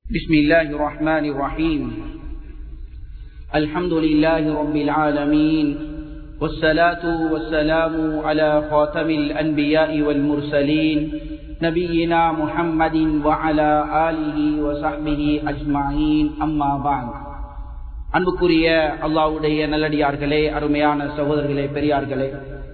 بسم الله الرحمن الرحيم الحمد لله رب العالمين والصلاة والسلام على خاتم الأنبياء والمرسلين نبينا محمد وعلى آله وصحبه أجمعين أما بعد அன்புக்குரிய அல்லாவுடைய நல்லடியார்களே அருமையான சகோதரர்களே பெரியார்களே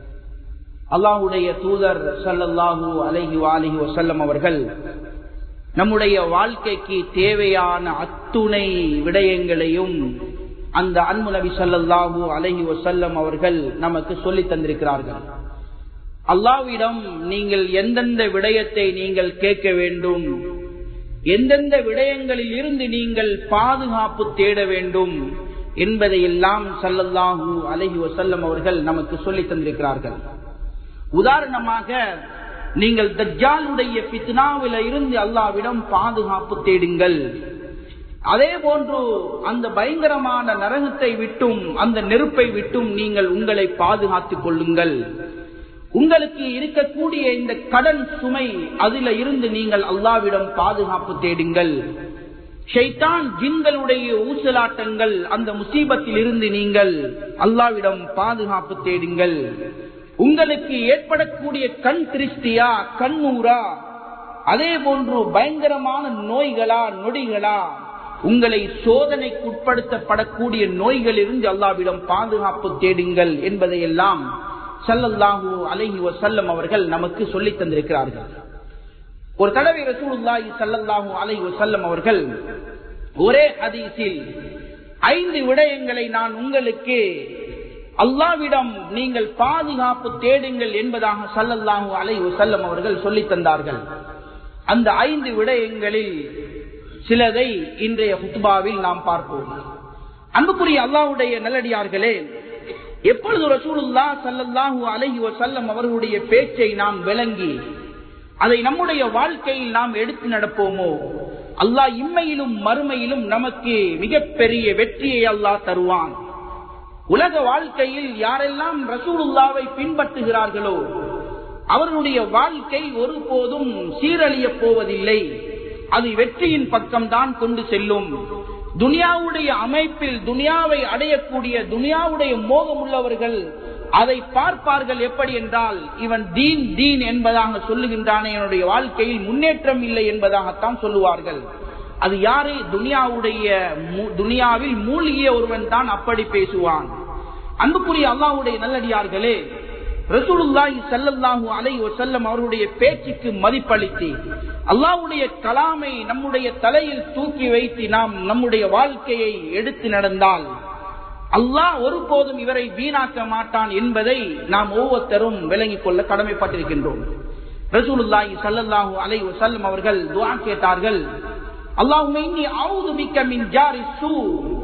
அல்லாஹுடைய தூதர் சல்லல்லாஹூ அலஹி அலிஹி வசல்லம் அவர்கள் நம்முடைய வாழ்க்கைக்கு தேவையான அத்துணை விடயங்களையும் அந்த அன்பு நபி சல்லாஹூ அலஹி வசல்லம் அவர்கள் நமக்கு சொல்லி தந்திருக்கிறார்கள் அல்லாவிடம் நீங்கள் எந்தெந்த விடயத்தை நீங்கள் கேட்க வேண்டும் எந்தெந்த விடயங்களில் இருந்து நீங்கள் பாதுகாப்பு தேட வேண்டும் என்பதையெல்லாம் சல்லல்லாஹூ அலஹி வசல்லம் அவர்கள் நமக்கு சொல்லி தந்திருக்கிறார்கள் உதாரணமாக நீங்கள் தஜ்ஜாலுடைய பித்னாவில இருந்து அல்லாவிடம் பாதுகாப்பு தேடுங்கள் அதே போன்று அந்த பயங்கரமான நரகத்தை விட்டும் அந்த நெருப்பை விட்டும் நீங்கள் உங்களை பாதுகாத்துக் கொள்ளுங்கள் உங்களுக்கு இருக்கக்கூடிய இந்த கடன் சுமை அதில இருந்து நீங்கள் அல்லாவிடம் பாதுகாப்பு தேடுங்கள் ஷைத்தான் ஜின்களுடைய ஊசலாட்டங்கள் அந்த முசீபத்தில் இருந்து நீங்கள் அல்லாவிடம் பாதுகாப்பு தேடுங்கள் உங்களுக்கு ஏற்படக்கூடிய கண் திருஷ்டியா கண்ணூரா அதே போன்று பயங்கரமான நோய்களா நொடிகளா உங்களை சோதனைக்குட்படுத்தப்படக்கூடிய நோய்களிலிருந்து அல்லாவிடம் பாதுகாப்பு தேடுங்கள் என்பதையெல்லாம் சல்லல்லாஹூ அலஹி வசல்லம் அவர்கள் நமக்கு சொல்லித் தந்திருக்கிறார்கள் ஒரு தடவை ரசூலுல்லாஹி சல்லல்லாஹூ அலஹி வசல்லம் அவர்கள் ஒரே ஹதீஸில் ஐந்து விடயங்களை நான் உங்களுக்கு அல்லாவிடம் நீங்கள் பாதுகாப்பு தேடுங்கள் என்பதாக சல்லல்லாஹூ அலை செல்லம் அவர்கள் சொல்லி தந்தார்கள் அந்த ஐந்து விடயங்களில் சிலதை இன்றைய குத்துபாவில் நாம் பார்ப்போம் அன்புக்குரிய அல்லாவுடைய நல்லடியார்களே எப்பொழுது ரசூலுல்லா சல்லல்லாஹூ அலஹி வசல்லம் அவர்களுடைய பேச்சை நாம் விளங்கி அதை நம்முடைய வாழ்க்கையில் நாம் எடுத்து நடப்போமோ அல்லாஹ் இம்மையிலும் மறுமையிலும் நமக்கு மிகப்பெரிய வெற்றியை அல்லாஹ் தருவான் உலக வாழ்க்கையில் யாரெல்லாம் ரசூலுல்லாவை பின்பற்றுகிறார்களோ அவர்களுடைய வாழ்க்கை ஒருபோதும் சீரழிய போவதில்லை அது வெற்றியின் பக்கம்தான் கொண்டு செல்லும் துனியாவுடைய அமைப்பில் துனியாவை அடையக்கூடிய துனியாவுடைய மோகம் உள்ளவர்கள் அதை பார்ப்பார்கள் எப்படி என்றால் இவன் தீன் தீன் என்பதாக சொல்லுகின்றானே என்னுடைய வாழ்க்கையில் முன்னேற்றம் இல்லை என்பதாகத்தான் சொல்லுவார்கள் அது யாரு துனியாவுடைய துனியாவில் மூழ்கிய ஒருவன் தான் அப்படி பேசுவான் அன்புக்குரிய அல்லாவுடைய நல்லடியார்களே ரசூலுல்லாஹி சல்லல்லாஹு அலை செல்லம் அவருடைய பேச்சுக்கு மதிப்பளித்து அல்லாவுடைய கலாமை நம்முடைய தலையில் தூக்கி வைத்து நாம் நம்முடைய வாழ்க்கையை எடுத்து நடந்தால் அல்லாஹ் ஒருபோதும் இவரை வீணாக்க மாட்டான் என்பதை நாம் ஒவ்வொருத்தரும் விளங்கிக் கொள்ள கடமைப்பட்டிருக்கின்றோம் ரசூலுல்லாஹி சல்லல்லாஹு அலை செல்லம் அவர்கள் துவா கேட்டார்கள் அல்லாஹுமே அவுது மிக்க மின் ஜாரி சூ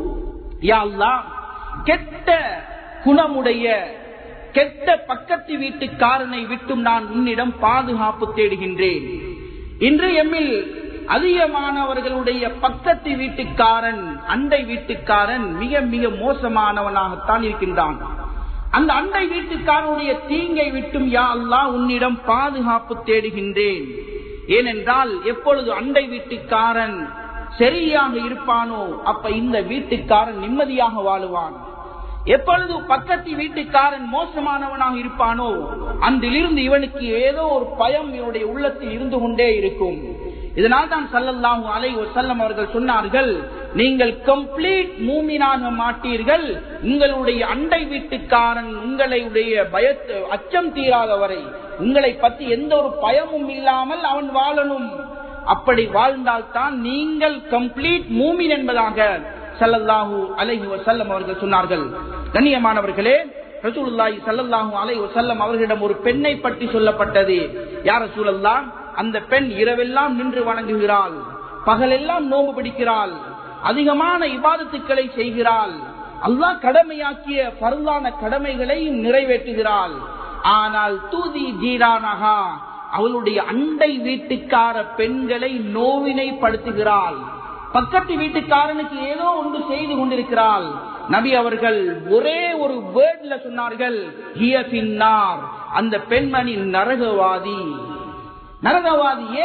யா அல்லாஹ் கெட்ட குணமுடைய கெட்ட பக்கத்து வீட்டுக்காரனை விட்டும் நான் உன்னிடம் பாதுகாப்பு தேடுகின்றேன் இன்று எம்மில் அதிகமானவர்களுடைய பக்கத்து வீட்டுக்காரன் அண்டை வீட்டுக்காரன் மிக மிக மோசமானவனாகத்தான் இருக்கின்றான் அந்த அண்டை வீட்டுக்காரனுடைய தீங்கை விட்டும் யா அல்லா உன்னிடம் பாதுகாப்பு தேடுகின்றேன் ஏனென்றால் எப்பொழுது அண்டை வீட்டுக்காரன் சரியாக இருப்பானோ அப்ப இந்த வீட்டுக்காரன் நிம்மதியாக வாழுவான் எப்பொழுது பக்கத்து வீட்டுக்காரன் மோசமானவனாக இருப்பானோ அன்றிலிருந்து இவனுக்கு ஏதோ ஒரு பயம் இவனுடைய உள்ளத்தில் இருந்து கொண்டே இருக்கும் இதனால் தான் சல்லல்லாஹு அலை செல்லம் அவர்கள் சொன்னார்கள் நீங்கள் கம்ப்ளீட் மூமினாக மாட்டீர்கள் உங்களுடைய அண்டை வீட்டுக்காரன் உங்களுடைய பயத்து அச்சம் தீராதவரை உங்களை பற்றி எந்த ஒரு பயமும் இல்லாமல் அவன் வாழணும் அப்படி வாழ்ந்தால்தான் நீங்கள் கம்ப்ளீட் மூமின் என்பதாக சல்லல்லாஹூ அலஹி வசல்லம் அவர்கள் சொன்னார்கள் கண்ணியமானவர்களே ரசூலுல்லாஹி சல்லல்லாஹு அலைஹி வஸல்லம் அவர்களிடம் ஒரு பெண்ணை பற்றி சொல்லப்பட்டது யார் ரசூலல்லா அந்த பெண் இரவெல்லாம் நின்று வணங்குகிறாள் பகலெல்லாம் நோம்பு பிடிக்கிறாள் அதிகமான இபாதத்துக்களை செய்கிறாள் அல்லாஹ் கடமையாக்கிய பருளான கடமைகளையும் நிறைவேற்றுகிறாள் ஆனால் தூதி ஜீரானகா அவளுடைய அண்டை வீட்டுக்கார பெண்களை நோவினைப்படுத்துகிறாள் பக்கத்து வீட்டுக்காரனுக்கு ஏதோ ஒன்று செய்து கொண்டிருக்கிறாள் நபி அவர்கள் ஒரே ஒரு வேர்ட்ல சொன்னார்கள் அந்த பெண்மணி நரகவாதி நரகவாதி ஏன்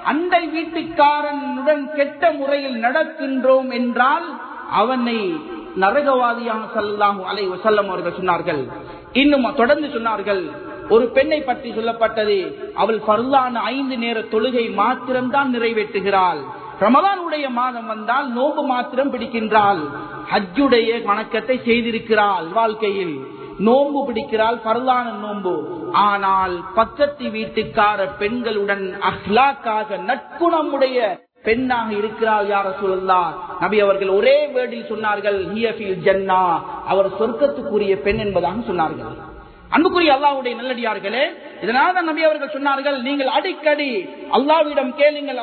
அண்டை வீட்டுக்காரனுடன் கெட்ட முறையில் நடக்கின்றோம் என்றால் அவனை நரகவாதியாக சல்லாஹு அலை வசல்லம் அவர்கள் சொன்னார்கள் இன்னும் தொடர்ந்து சொன்னார்கள் ஒரு பெண்ணை பற்றி சொல்லப்பட்டது அவள் பருளான ஐந்து நேர தொழுகை மாத்திரம்தான் நிறைவேற்றுகிறாள் ரமதானுடைய மாதம் வந்தால் நோம்பு மாத்திரம் பிடிக்கின்றாள் ஹஜ்ஜுடைய வணக்கத்தை செய்திருக்கிறாள் வாழ்க்கையில் நோம்பு பிடிக்கிறாள் பரலான நோம்பு ஆனால் பக்கத்து வீட்டுக்கார பெண்களுடன் அஹ்லாக்காக நட்புணமுடைய பெண்ணாக இருக்கிறாள் யார சொல்லா நபி அவர்கள் ஒரே வேர்டில் சொன்னார்கள் ஜன்னா அவர் சொர்க்கத்துக்குரிய பெண் என்பதாக சொன்னார்கள் அன்புக்குரிய அல்லாவுடைய நல்லடியார்களே இதனால நபி அவர்கள் சொன்னார்கள் நீங்கள் அடிக்கடி அல்லாவிடம் கேளுங்கள்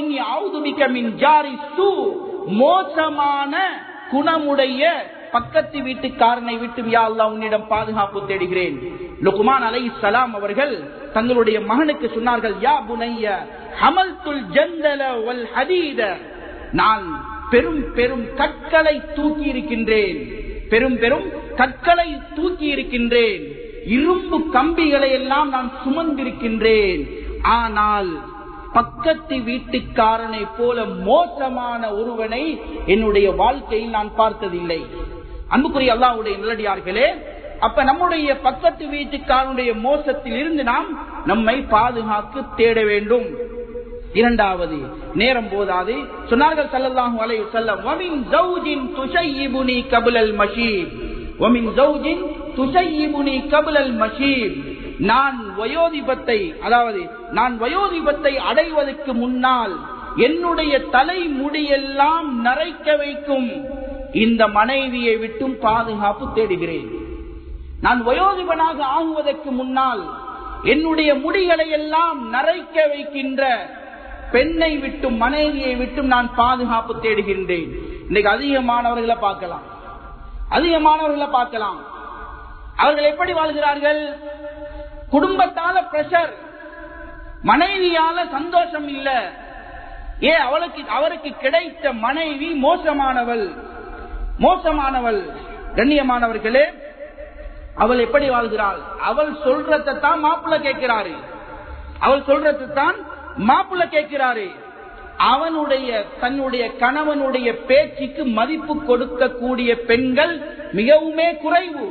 அல்லாஹ் மோசமான குணமுடைய பக்கத்து வீட்டுக்காரனை விட்டு யா அல்லா உன்னிடம் பாதுகாப்பு தேடுகிறேன் லுகுமான் அலை சலாம் அவர்கள் தங்களுடைய மகனுக்கு சொன்னார்கள் யா புனைய ஹமல்துல் ஜந்தல வல் ஹதீத நான் பெரும் பெரும் கற்களை தூக்கி இருக்கின்றேன் பெரும் பெரும் கற்களை தூக்கி இருக்கின்றேன் இரும்பு கம்பிகளை எல்லாம் நான் சுமந்திருக்கின்றேன் ஆனால் பக்கத்து வீட்டுக்காரனை போல மோசமான ஒருவனை என்னுடைய வாழ்க்கையில் நான் பார்த்ததில்லை அன்புக்குரிய அல்லாவுடைய நல்லடியார்களே அப்ப நம்முடைய பக்கத்து வீட்டுக்காரனுடைய மோசத்தில் இருந்து நாம் நம்மை பாதுகாக்க தேட வேண்டும் இரண்டாவது நேரம் போதாது சொன்னார்கள் சல்லல்லாஹு அலைஹி வஸல்லம் வமின் ஜௌஜின் துஷையிபுனி கபுலல் மஷீப் வமின் ஜௌஜின் துஷையிபுனி கபுலல் மஷீப் நான் வயோதிபத்தை அதாவது நான் வயோதிபத்தை அடைவதற்கு முன்னால் என்னுடைய தலை முடியெல்லாம் நரைக்க வைக்கும் இந்த மனைவியை விட்டும் பாதுகாப்பு தேடுகிறேன் நான் வயோதிபனாக ஆகுவதற்கு முன்னால் என்னுடைய முடிகளை எல்லாம் நரைக்க வைக்கின்ற பெண்ணை விட்டும் மனைவியை விட்டும் நான் பாதுகாப்பு தேடுகின்றேன் இன்னைக்கு அதிகமானவர்களை பார்க்கலாம் அதிகமானவர்களை பார்க்கலாம் அவர்கள் எப்படி வாழ்கிறார்கள் குடும்பத்தால பிரஷர் மனைவியால சந்தோஷம் இல்ல ஏ அவளுக்கு அவருக்கு கிடைத்த மனைவி மோசமானவள் மோசமானவள் கண்ணியமானவர்களே அவள் எப்படி வாழ்கிறாள் அவள் சொல்றதான் மாப்பிள்ள கேட்கிறாரு அவள் சொல்றதான் மாப்பிள்ள கேட்கிறாரு அவனுடைய தன்னுடைய கணவனுடைய பேச்சுக்கு மதிப்பு கொடுக்கக்கூடிய பெண்கள் மிகவுமே குறைவு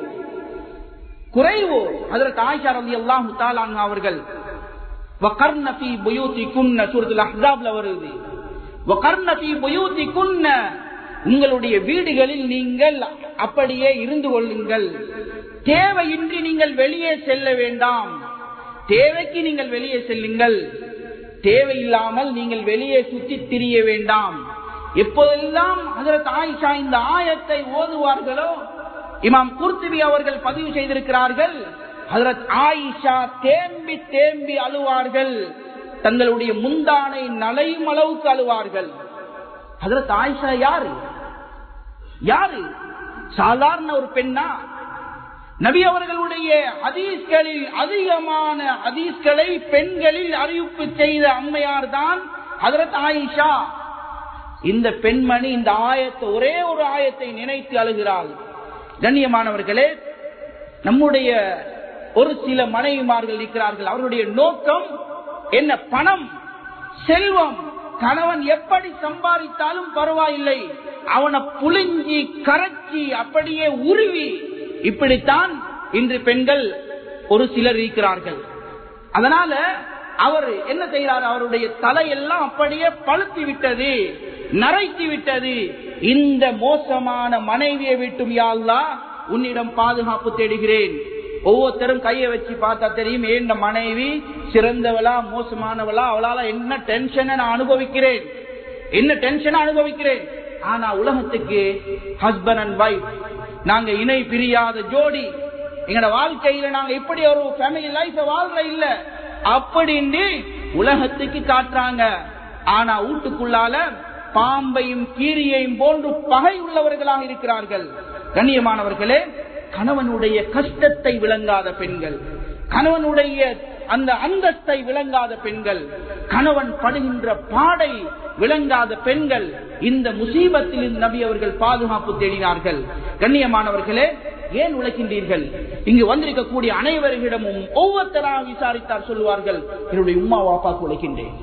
குறைவு அதற்கு ஆயிஷா ரவி அல்லாஹு தாலான் அவர்கள் வகர்ன ஃபீ புயூதிகுன்ன சூரத்துல் அஹ்ஸாப்ல வருது வகர்ன ஃபீ புயூதிகுன்ன உங்களுடைய வீடுகளில் நீங்கள் அப்படியே இருந்து கொள்ளுங்கள் தேவையின்றி நீங்கள் வெளியே செல்ல வேண்டாம் தேவைக்கு நீங்கள் வெளியே செல்லுங்கள் தேவையில்லாமல் நீங்கள் வெளியே சுத்தி திரிய வேண்டாம் எப்போதெல்லாம் அதற்கு ஆயிஷா இந்த ஆயத்தை ஓதுவார்களோ இமாம் குர்த்துபி அவர்கள் பதிவு செய்திருக்கிறார்கள் ஹதரத் ஆயிஷா தேம்பி தேம்பி அழுவார்கள் தங்களுடைய முந்தானை நலையும் அளவுக்கு அழுவார்கள் ஹதரத் ஆயிஷா யாரு யாரு சாதாரண ஒரு பெண்ணா நபி அவர்களுடைய ஹதீஸ்களில் அதிகமான ஹதீஸ்களை பெண்களில் அறிவிப்பு செய்த அம்மையார் தான் ஹதரத் ஆயிஷா இந்த பெண்மணி இந்த ஆயத்தை ஒரே ஒரு ஆயத்தை நினைத்து அழுகிறாள் கண்ணியமானவர்களே நம்முடைய ஒரு சில மனைவிமார்கள் இருக்கிறார்கள் அவருடைய நோக்கம் என்ன பணம் செல்வம் கணவன் எப்படி சம்பாதித்தாலும் பரவாயில்லை அவனை புளிஞ்சி கரைச்சி அப்படியே உருவி இப்படித்தான் இன்று பெண்கள் ஒரு சிலர் இருக்கிறார்கள் அதனால அவர் என்ன செய்கிறார் அவருடைய தலையெல்லாம் அப்படியே பழுத்து விட்டது நரைத்து விட்டது இந்த மோசமான மனைவியை விட்டும் யாழ்லா உன்னிடம் பாதுகாப்பு தேடுகிறேன் ஒவ்வொருத்தரும் கையை வச்சு பார்த்தா தெரியும் ஏன் மனைவி சிறந்தவளா மோசமானவளா அவளால என்ன டென்ஷனை நான் அனுபவிக்கிறேன் என்ன டென்ஷனை அனுபவிக்கிறேன் ஆனா உலகத்துக்கு ஹஸ்பண்ட் அண்ட் ஒய்ஃப் நாங்க இணை பிரியாத ஜோடி எங்களோட வாழ்க்கையில நாங்க இப்படி ஒரு ஃபேமிலி லைஃப் வாழ்ற இல்ல அப்படின்னு உலகத்துக்கு காட்டுறாங்க ஆனா வீட்டுக்குள்ளால பாம்பையும் கீரியையும் போன்று பகை உள்ளவர்களாக இருக்கிறார்கள் கண்ணியமானவர்களே கணவனுடைய கஷ்டத்தை விளங்காத பெண்கள் கணவனுடைய அந்த அந்தஸ்தை விளங்காத பெண்கள் கணவன் படுகின்ற பாடை விளங்காத பெண்கள் இந்த முசீபத்தில் நபி அவர்கள் பாதுகாப்பு தேடினார்கள் கண்ணியமானவர்களே ஏன் உழைக்கின்றீர்கள் இங்கு வந்திருக்கக்கூடிய அனைவர்களிடமும் ஒவ்வொருத்தராக விசாரித்தார் சொல்லுவார்கள் என்னுடைய உமா வாப்பாக்கு உழைக்கின்றேன்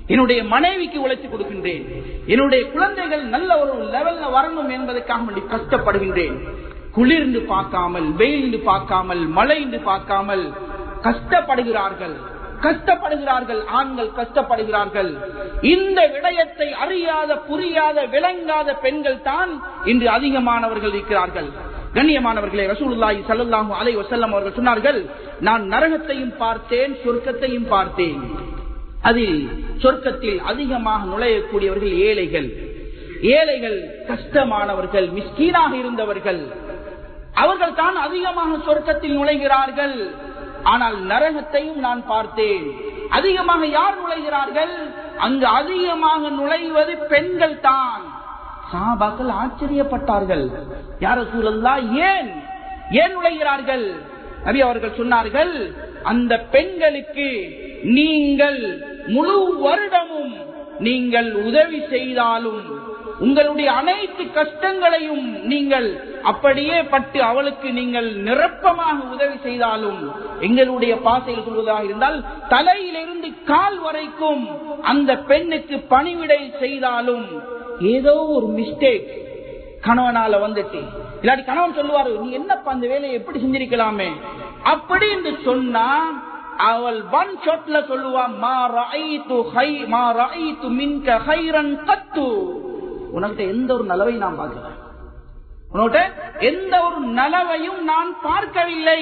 என்னுடைய மனைவிக்கு உழைத்து கொடுக்கின்றேன் என்னுடைய குழந்தைகள் நல்ல ஒரு லெவல்ல வரணும் என்பதற்காக வேண்டி கஷ்டப்படுகின்றேன் குளிர்ந்து பார்க்காமல் வெயில்ந்து பார்க்காமல் மழைந்து பார்க்காமல் கஷ்டப்படுகிறார்கள் கஷ்டப்படுகிறார்கள் ஆண்கள் கஷ்டப்படுகிறார்கள் இந்த விடயத்தை அறியாத புரியாத விளங்காத பெண்கள் தான் இன்று அதிகமானவர்கள் இருக்கிறார்கள் கண்ணியமானவர்களே ரசூலுல்லாஹி ஸல்லல்லாஹு அலைஹி வஸல்லம் அவர்கள் சொன்னார்கள் நான் நரகத்தையும் பார்த்தேன் சொர்க்கத்தையும் பார்த்தேன் அதில் சொர்க்கத்தில் அதிகமாக நுழையக்கூடியவர்கள் ஏழைகள் ஏழைகள் கஷ்டமானவர்கள் மிஸ்கீனாக இருந்தவர்கள் அவர்கள் தான் அதிகமாக சொர்க்கத்தில் நுழைகிறார்கள் ஆனால் நரகத்தையும் நான் பார்த்தேன் அதிகமாக யார் நுழைகிறார்கள் அங்கு அதிகமாக நுழைவது பெண்கள் தான் சாபாக்கள் ஆச்சரியப்பட்டார்கள் யார சூழல்லா ஏன் ஏன் நுழைகிறார்கள் நபி அவர்கள் சொன்னார்கள் அந்த பெண்களுக்கு நீங்கள் முழு வருடமும் நீங்கள் உதவி செய்தாலும் உங்களுடைய அனைத்து கஷ்டங்களையும் நீங்கள் அப்படியே பட்டு அவளுக்கு நீங்கள் நிரப்பமாக உதவி செய்தாலும் எங்களுடைய பாசையில் சொல்வதாக இருந்தால் தலையிலிருந்து கால் வரைக்கும் அந்த பெண்ணுக்கு பணிவிடை செய்தாலும் ஏதோ ஒரு மிஸ்டேக் கணவனால வந்துட்டு இல்லாட்டி கணவன் சொல்லுவாரு நீ என்னப்பா அந்த வேலையை எப்படி செஞ்சிருக்கலாமே அப்படி என்று சொன்னா அவள் ஒன் ஷாட்ல சொல்லுவா மா ரஐது ஹை மா ரஐது மின்க ஹைரன் கத்து உனக்கிட்ட எந்த ஒரு நலவை நான் பார்க்கல உனக்கிட்ட எந்த ஒரு நலவையும் நான் பார்க்கவில்லை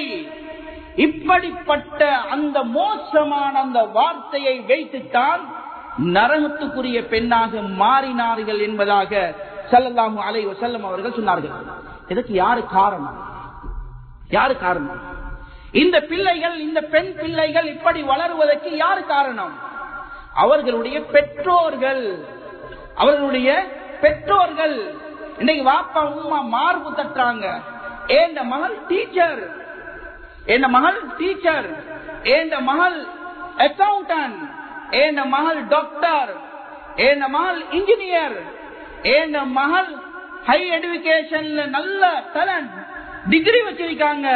இப்படிப்பட்ட அந்த மோசமான அந்த வார்த்தையை வைத்துத்தான் நரகத்துக்குரிய பெண்ணாக மாறினார்கள் என்பதாக சல்லல்லாஹு அலை வசல்லம் அவர்கள் சொன்னார்கள் இதற்கு யாரு காரணம் யாரு காரணம் இந்த பிள்ளைகள் இந்த பெண் பிள்ளைகள் இப்படி வளருவதற்கு யாரு காரணம் அவர்களுடைய பெற்றோர்கள் அவர்களுடைய பெற்றோர்கள் இன்னைக்கு வாப்பா உமா மார்பு தட்டுறாங்க ஏந்த மகள் டீச்சர் என் மகள் டீச்சர் என் மகள் அக்கௌண்டன்ட் என் மகள் டாக்டர் என் மகள் இன்ஜினியர் என் மகள் ஹை எடுக்கேஷன்ல நல்ல டேலண்ட் டிகிரி வச்சிருக்காங்க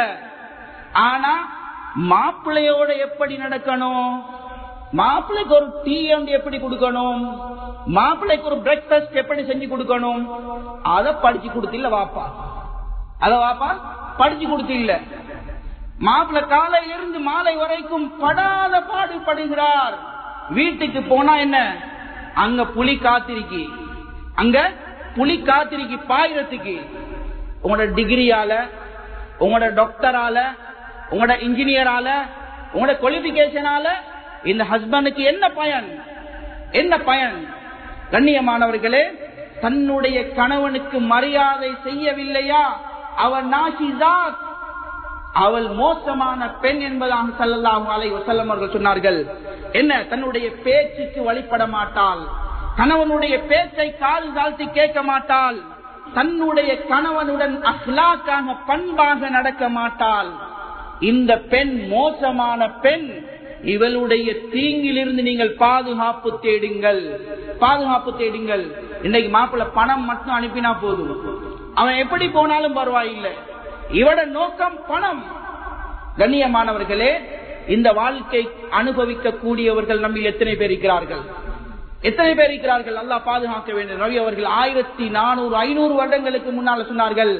ஆனா மாப்பிள்ளையோட எப்படி நடக்கணும் மாப்பிள்ளைக்கு ஒரு டீ எப்படி கொடுக்கணும் மாப்பிள்ளைக்கு ஒரு பிரேக்பாஸ்ட் எப்படி செஞ்சு கொடுக்கணும் அத படிச்சு கொடுத்தில்ல வாப்பா அத வாப்பா படிச்சு கொடுத்தில்ல மாப்பிள்ளை காலையிலிருந்து மாலை வரைக்கும் படாத பாடுபடுகிறார் வீட்டுக்கு போனா என்ன அங்க புலி காத்திருக்கி அங்க புலி காத்திருக்கி பாயிரத்துக்கு உங்களோட டிகிரியால உங்களோட டாக்டரால உங்களோட இன்ஜினியரால உங்களோட குவாலிபிகேஷனால இந்த ஹஸ்பண்டுக்கு என்ன பயன் என்ன பயன் கண்ணியமானவர்களே தன்னுடைய கணவனுக்கு மரியாதை செய்யவில்லையா அவர் நாசிசாத் அவள் மோசமான பெண் என்பதாக சல்லல்லாஹு அலை வசல்லம் அவர்கள் சொன்னார்கள் என்ன தன்னுடைய பேச்சுக்கு வழிபட மாட்டாள் கணவனுடைய பேச்சை கால் தாழ்த்தி கேட்க மாட்டாள் தன்னுடைய கணவனுடன் அஹ்லாக்காக பண்பாக நடக்க மாட்டாள் இந்த பெண் மோசமான பெண் இவளுடைய தீங்கிலிருந்து நீங்கள் பாதுகாப்பு தேடுங்கள் பாதுகாப்பு தேடுங்கள் இன்னைக்கு மாப்பிள்ள பணம் மட்டும் அனுப்பினா போதும் அவன் எப்படி போனாலும் பரவாயில்லை இவட நோக்கம் பணம் கண்ணியமானவர்களே இந்த வாழ்க்கை அனுபவிக்க கூடியவர்கள் நம்ம எத்தனை பேர் இருக்கிறார்கள் எத்தனை பேர் இருக்கிறார்கள் நல்லா பாதுகாக்க வேண்டும் ரவி அவர்கள் ஆயிரத்தி நானூறு ஐநூறு வருடங்களுக்கு முன்னால் சொன்னார்கள்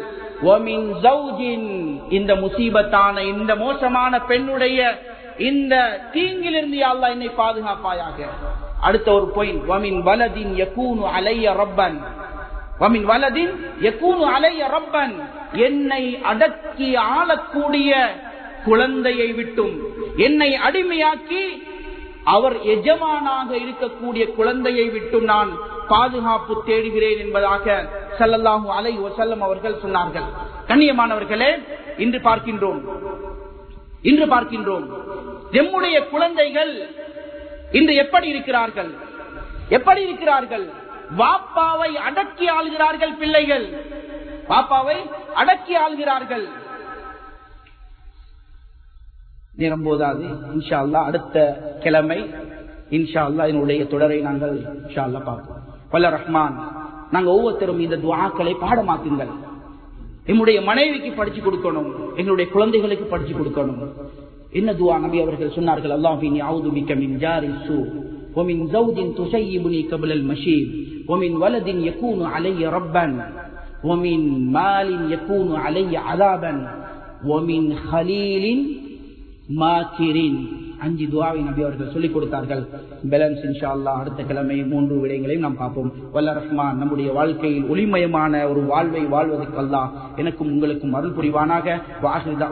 இந்த முசீபத்தான இந்த மோசமான பெண்ணுடைய இந்த தீங்கிலிருந்து அல்லா என்னை பாதுகாப்பாயாக அடுத்த ஒரு பாயிண்ட் வமின் வலதின் யகூனு அலைய ரப்பன் வமின் வலதின் யகூனு அலைய ரப்பன் என்னை அடக்கி ஆளக்கூடிய குழந்தையை விட்டும் என்னை அடிமையாக்கி அவர் எஜமானாக இருக்கக்கூடிய குழந்தையை விட்டும் நான் பாதுகாப்பு தேடுகிறேன் என்பதாக சல்லல்லாஹு அலை வசல்லம் அவர்கள் சொன்னார்கள் கண்ணியமானவர்களே இன்று பார்க்கின்றோம் இன்று பார்க்கின்றோம் எம்முடைய குழந்தைகள் இன்று எப்படி இருக்கிறார்கள் எப்படி இருக்கிறார்கள் வாப்பாவை அடக்கி ஆள்கிறார்கள் பிள்ளைகள் பாப்பாவை அடக்கி ஆள்கிறார்கள் நேரம் போதாது இன்ஷா அல்லா அடுத்த கிழமை இன்ஷா அல்லா இதனுடைய தொடரை நாங்கள் இன்ஷா அல்லா பார்ப்போம் வல்ல ரஹ்மான் நாங்க ஒவ்வொருத்தரும் இந்த துவாக்களை பாடமாக்குங்கள் என்னுடைய மனைவிக்கு படிச்சு கொடுக்கணும் எங்களுடைய குழந்தைகளுக்கு படிச்சு கொடுக்கணும் என்ன துவா நபி அவர்கள் சொன்னார்கள் அல்லாஹின் யாவுது மிக்க மின் ஜாரி சூ ومن زوج تشيبني قبل المشيب ومن ولد يكون علي ربا ومن مال يكون علي عذابا ومن خليل ماكر அஞ்சு துவாவை நபி அவர்கள் சொல்லிக் கொடுத்தார்கள் பேலன்ஸ் இன்ஷா அல்லா அடுத்த கிழமை மூன்று விடயங்களையும் நாம் பார்ப்போம் வல்ல ரஹ்மான் நம்முடைய வாழ்க்கையில் ஒளிமயமான ஒரு வாழ்வை வாழ்வதற்கு அல்லாஹ் எனக்கும் உங்களுக்கும் அருள் புரிவானாக வாஹிதா